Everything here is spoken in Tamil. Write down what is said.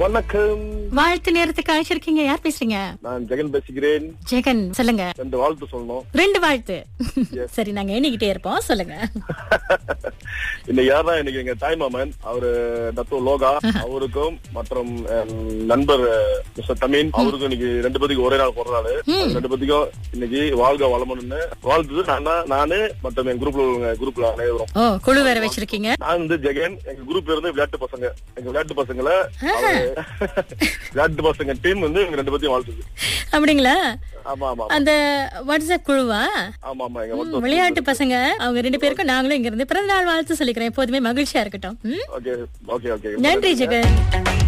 வணக்கம் வாழ்த்து நேரத்துக்கு அழைச்சிருக்கீங்க யார் பேசுறீங்க நான் ஜெகன் பேசுகிறேன் ஜெகன் சொல்லுங்க ரெண்டு வாழ்த்து சொல்லணும் ரெண்டு வாழ்த்து சரி நாங்க எண்ணிக்கிட்டே இருப்போம் சொல்லுங்க இன்னைக்கு யாரா இன்னைக்கு எங்க தாய் மாமன் அவரு தத்து லோகா அவருக்கும் மற்றும் என் நண்பர் மிஸ்டர் தமின் அவருக்கும் இன்னைக்கு ரெண்டு பேத்துக்கு ஒரே நாள் பிறந்த நாள் அது ரெண்டு பேத்துக்கும் இன்னைக்கு வாழ்க வளமுன்னு வாழ்த்துது நான் தான் நானு மற்றும் என் குரூப்ல உள்ள குரூப்ல அனைவரும் ஓ குழு வேற வச்சிருக்கீங்க நான் வந்து ஜெகன் எங்க குரூப்ல இருந்து விளையாட்டு பசங்க எங்க விளையாட்டு பசங்களை அவரு- விளையாட்டு பசங்க டீம் வந்து எங்க ரெண்டு பேத்தையும் வாழ்த்துது அப்படிங்களா ஆமா ஆமா அந்த வாட்ஸ்அப் குழுவா ஆமா ஆமா எங்க ம், வந்து விளையாட்டு பசங்க அவங்க ரெண்டு பேருக்கும் நாங்களும் இங்க இருந்து பிறந்த நாள் வாழ்த்து சொல்லிக்கிறேன் எப்போதுமே மகிழ்ச்சியா இருக்கட்டும் ம்? ஓகே ஓகே ஓகே நன்றி ஜெகன்